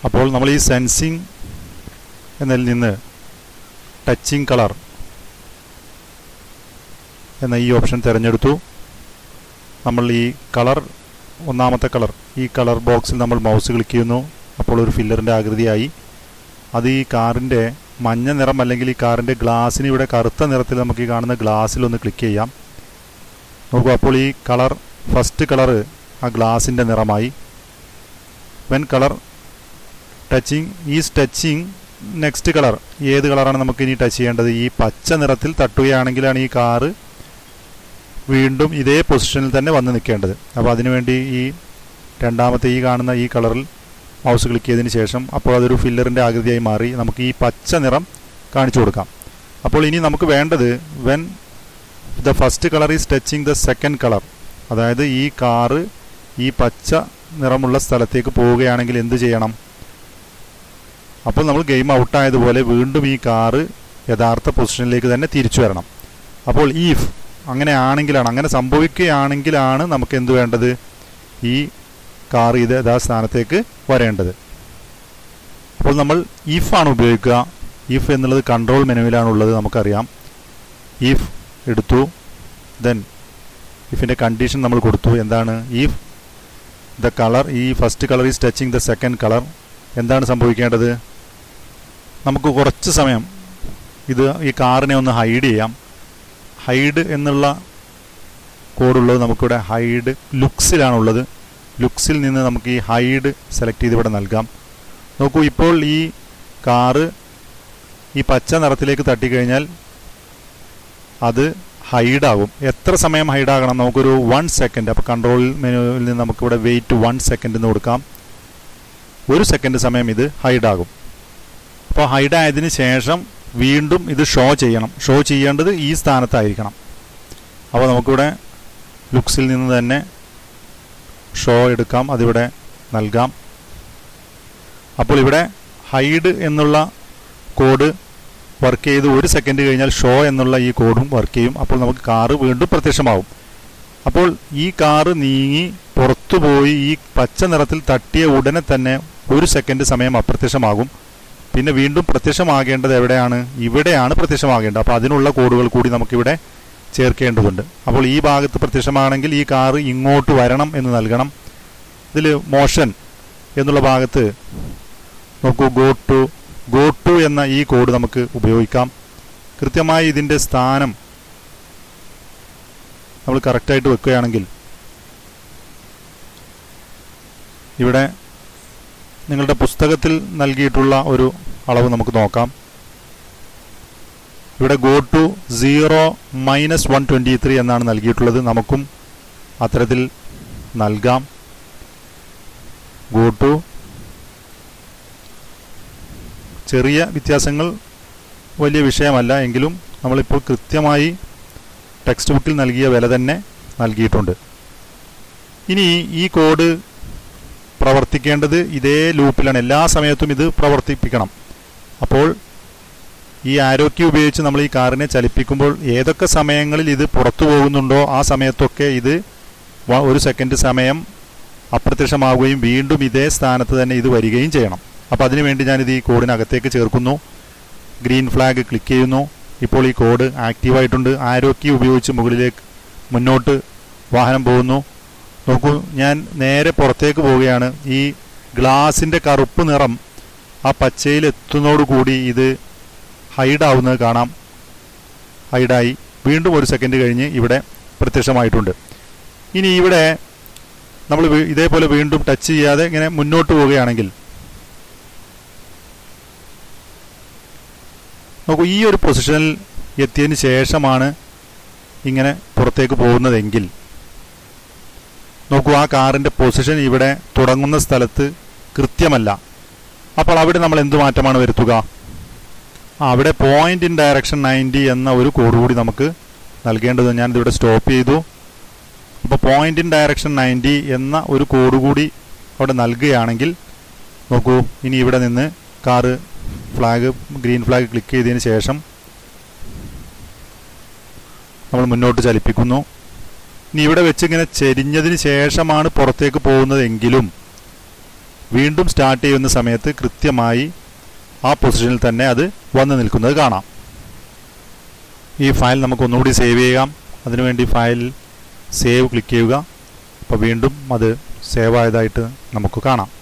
അപ്പോൾ നമ്മൾ ഈ സെൻസിങ് എന്നതിൽ നിന്ന് ടച്ചിങ് കളർ എന്ന ഈ ഓപ്ഷൻ തിരഞ്ഞെടുത്തു നമ്മൾ ഈ കളർ ഒന്നാമത്തെ കളർ ഈ കളർ ബോക്സിൽ നമ്മൾ മൗസ് ക്ലിക്ക് ചെയ്യുന്നു അപ്പോൾ ഒരു ഫില്ലറിൻ്റെ ആകൃതിയായി അത് ഈ കാറിൻ്റെ മഞ്ഞ നിറം അല്ലെങ്കിൽ ഈ കാറിൻ്റെ ഗ്ലാസ്സിന് ഇവിടെ കറുത്ത നിറത്തിൽ നമുക്ക് ഈ കാണുന്ന ഗ്ലാസ്സിൽ ഒന്ന് ക്ലിക്ക് ചെയ്യാം നോക്കൂ അപ്പോൾ ഈ കളർ ഫസ്റ്റ് കളറ് ആ ഗ്ലാസിൻ്റെ നിറമായി when colour touching is touching next colour ഏത് കളറാണ് നമുക്ക് ഇനി ടച്ച് ചെയ്യേണ്ടത് ഈ പച്ച നിറത്തിൽ തട്ടുകയാണെങ്കിലാണ് ഈ കാറ് വീണ്ടും ഇതേ പൊസിഷനിൽ തന്നെ വന്ന് നിൽക്കേണ്ടത് അപ്പോൾ അതിനുവേണ്ടി ഈ രണ്ടാമത്തെ ഈ കാണുന്ന ഈ കളറിൽ മൗസ് ക്ലിക്ക് ചെയ്തതിന് ശേഷം അപ്പോൾ അതൊരു ഫില്ലറിൻ്റെ ആകൃതിയായി മാറി നമുക്ക് ഈ പച്ച നിറം കാണിച്ചു കൊടുക്കാം അപ്പോൾ ഇനി നമുക്ക് വേണ്ടത് when the first colour is touching the second colour അതായത് ഈ കാറ് ഈ പച്ച നിറമുള്ള സ്ഥലത്തേക്ക് പോവുകയാണെങ്കിൽ എന്ത് ചെയ്യണം അപ്പോൾ നമ്മൾ ഗെയിം ഔട്ടായതുപോലെ വീണ്ടും ഈ കാറ് യഥാർത്ഥ പൊസിഷനിലേക്ക് തന്നെ തിരിച്ചു വരണം അപ്പോൾ ഈഫ് അങ്ങനെ ആണെങ്കിലാണ് അങ്ങനെ സംഭവിക്കുകയാണെങ്കിലാണ് നമുക്ക് എന്ത് വേണ്ടത് ഈ കാർ ഇത് യഥാ സ്ഥാനത്തേക്ക് വരേണ്ടത് അപ്പോൾ നമ്മൾ ഇഫ് ആണ് ഉപയോഗിക്കുക ഇഫ് എന്നുള്ളത് കൺട്രോൾ മെനുവിലാണ് ഉള്ളത് നമുക്കറിയാം ഇഫ് എടുത്തു ദെൻ ഇഫിൻ്റെ കണ്ടീഷൻ നമ്മൾ കൊടുത്തു എന്താണ് ഇഫ് ദ കളർ ഈ first colour is touching the second colour എന്താണ് സംഭവിക്കേണ്ടത് നമുക്ക് കുറച്ച് സമയം ഇത് ഈ കാറിനെ ഒന്ന് ഹൈഡ് ചെയ്യാം ഹൈഡ് എന്നുള്ള കോഡുള്ളത് നമുക്കിവിടെ ഹൈഡ് ലുക്സിലാണുള്ളത് ലുക്സിൽ നിന്ന് നമുക്ക് ഈ ഹൈഡ് സെലക്ട് ചെയ്ത് ഇവിടെ നൽകാം നോക്കൂ ഇപ്പോൾ ഈ കാറ് ഈ പച്ച നിറത്തിലേക്ക് തട്ടിക്കഴിഞ്ഞാൽ അത് ഹൈഡാകും എത്ര സമയം ഹൈഡാകണം നമുക്കൊരു വൺ സെക്കൻഡ് അപ്പോൾ കൺട്രോൾ മെനുവിൽ നിന്ന് നമുക്കിവിടെ വെയിറ്റ് വൺ സെക്കൻഡ് എന്ന് കൊടുക്കാം ഒരു സെക്കൻഡ് സമയം ഇത് ഹൈഡാകും അപ്പോൾ ഹൈഡായതിനു ശേഷം വീണ്ടും ഇത് ഷോ ചെയ്യണം ഷോ ചെയ്യേണ്ടത് ഈ സ്ഥാനത്തായിരിക്കണം അപ്പോൾ നമുക്കിവിടെ ലുക്സിൽ നിന്ന് തന്നെ ഷോ എടുക്കാം അതിവിടെ നൽകാം അപ്പോൾ ഇവിടെ ഹൈഡ് എന്നുള്ള കോഡ് വർക്ക് ചെയ്ത് ഒരു സെക്കൻഡ് കഴിഞ്ഞാൽ ഷോ എന്നുള്ള ഈ കോഡും വർക്ക് ചെയ്യും അപ്പോൾ നമുക്ക് കാറ് വീണ്ടും പ്രത്യക്ഷമാവും അപ്പോൾ ഈ കാറ് നീങ്ങി പുറത്തു പോയി ഈ പച്ച നിറത്തിൽ തട്ടിയ ഉടനെ തന്നെ ഒരു സെക്കൻഡ് സമയം അപ്രത്യക്ഷമാകും പിന്നെ വീണ്ടും പ്രത്യക്ഷമാകേണ്ടത് എവിടെയാണ് ഇവിടെയാണ് പ്രത്യക്ഷമാകേണ്ടത് അപ്പോൾ അതിനുള്ള കോഡുകൾ കൂടി നമുക്കിവിടെ ചേർക്കേണ്ടതുണ്ട് അപ്പോൾ ഈ ഭാഗത്ത് പ്രത്യക്ഷമാണെങ്കിൽ ഈ കാറ് ഇങ്ങോട്ട് വരണം എന്ന് നൽകണം ഇതിൽ മോഷൻ എന്നുള്ള ഭാഗത്ത് നോക്കൂ ഗോ ടു ഗോ ടു എന്ന ഈ കോഡ് നമുക്ക് ഉപയോഗിക്കാം കൃത്യമായി ഇതിൻ്റെ സ്ഥാനം നമ്മൾ കറക്റ്റായിട്ട് വെക്കുകയാണെങ്കിൽ ഇവിടെ നിങ്ങളുടെ പുസ്തകത്തിൽ നൽകിയിട്ടുള്ള ഒരു അളവ് നമുക്ക് നോക്കാം ഇവിടെ go to zero minus one twenty three എന്നാണ് നൽകിയിട്ടുള്ളത് നമുക്കും അത്തരത്തിൽ നൽകാം ഗോ ടു ചെറിയ വ്യത്യാസങ്ങൾ വലിയ വിഷയമല്ല എങ്കിലും നമ്മളിപ്പോൾ കൃത്യമായി ടെക്സ്റ്റ് ബുക്കിൽ നൽകിയ വില തന്നെ നൽകിയിട്ടുണ്ട് ഇനി ഈ കോഡ് പ്രവർത്തിക്കേണ്ടത് ഇതേ ലൂപ്പിലാണ് എല്ലാ സമയത്തും ഇത് പ്രവർത്തിപ്പിക്കണം അപ്പോൾ ഈ ആരോഗ്യം ഉപയോഗിച്ച് നമ്മൾ ഈ കാറിനെ ചലിപ്പിക്കുമ്പോൾ ഏതൊക്കെ സമയങ്ങളിൽ ഇത് പുറത്തു പോകുന്നുണ്ടോ ആ സമയത്തൊക്കെ ഇത് ഒരു സെക്കൻഡ് സമയം അപ്രത്യക്ഷമാവുകയും വീണ്ടും ഇതേ സ്ഥാനത്ത് തന്നെ ഇത് വരികയും ചെയ്യണം അപ്പോൾ അതിനുവേണ്ടി ഞാനിത് ഈ കോഡിനകത്തേക്ക് ചേർക്കുന്നു ഗ്രീൻ ഫ്ലാഗ് ക്ലിക്ക് ചെയ്യുന്നു ഇപ്പോൾ ഈ കോഡ് ആക്റ്റീവായിട്ടുണ്ട് ആരോഗ്യം ഉപയോഗിച്ച് മുകളിലേക്ക് മുന്നോട്ട് വാഹനം പോകുന്നു നോക്കൂ ഞാൻ നേരെ പുറത്തേക്ക് പോവുകയാണ് ഈ ഗ്ലാസിൻ്റെ കറുപ്പ് നിറം ആ പച്ചയിൽ എത്തുന്നതോടുകൂടി ഇത് ഹൈഡാവുന്നത് കാണാം ഹൈഡായി വീണ്ടും ഒരു സെക്കൻഡ് കഴിഞ്ഞ് ഇവിടെ പ്രത്യക്ഷമായിട്ടുണ്ട് ഇനി ഇവിടെ നമ്മൾ ഇതേപോലെ വീണ്ടും ടച്ച് ചെയ്യാതെ ഇങ്ങനെ മുന്നോട്ട് പോവുകയാണെങ്കിൽ നോക്കൂ ഈ ഒരു പൊസിഷനിൽ എത്തിയതിന് ശേഷമാണ് ഇങ്ങനെ പുറത്തേക്ക് പോകുന്നതെങ്കിൽ നോക്കൂ ആ കാറിൻ്റെ പൊസിഷൻ ഇവിടെ തുടങ്ങുന്ന സ്ഥലത്ത് കൃത്യമല്ല അപ്പോൾ അവിടെ നമ്മൾ എന്ത് മാറ്റമാണ് വരുത്തുക അവിടെ പോയിന്റ് ഇൻ ഡയറക്ഷൻ നയൻറ്റി എന്ന ഒരു കോഡ് കൂടി നമുക്ക് നൽകേണ്ടത് ഞാനിതിവിടെ സ്റ്റോപ്പ് ചെയ്തു അപ്പോൾ പോയിന്റ് ഇൻ ഡയറക്ഷൻ നയൻറ്റി എന്ന ഒരു കോഡ് കൂടി അവിടെ നൽകുകയാണെങ്കിൽ നോക്കൂ ഇനി ഇവിടെ നിന്ന് car flag green flag click ചെയ്തതിന് ശേഷം നമ്മൾ മുന്നോട്ട് ചലിപ്പിക്കുന്നു ഇനി ഇവിടെ വെച്ച് ഇങ്ങനെ ചെരിഞ്ഞതിന് ശേഷമാണ് പുറത്തേക്ക് പോകുന്നതെങ്കിലും വീണ്ടും സ്റ്റാർട്ട് ചെയ്യുന്ന സമയത്ത് കൃത്യമായി ആ പൊസിഷനിൽ തന്നെ അത് വന്നു നിൽക്കുന്നത് കാണാം ഈ ഫയൽ നമുക്ക് ഒന്നുകൂടി സേവ് ചെയ്യാം അതിനുവേണ്ടി ഫയൽ സേവ് ക്ലിക്ക് ചെയ്യുക അപ്പോൾ വീണ്ടും അത് സേവ് ആയതായിട്ട് നമുക്ക് കാണാം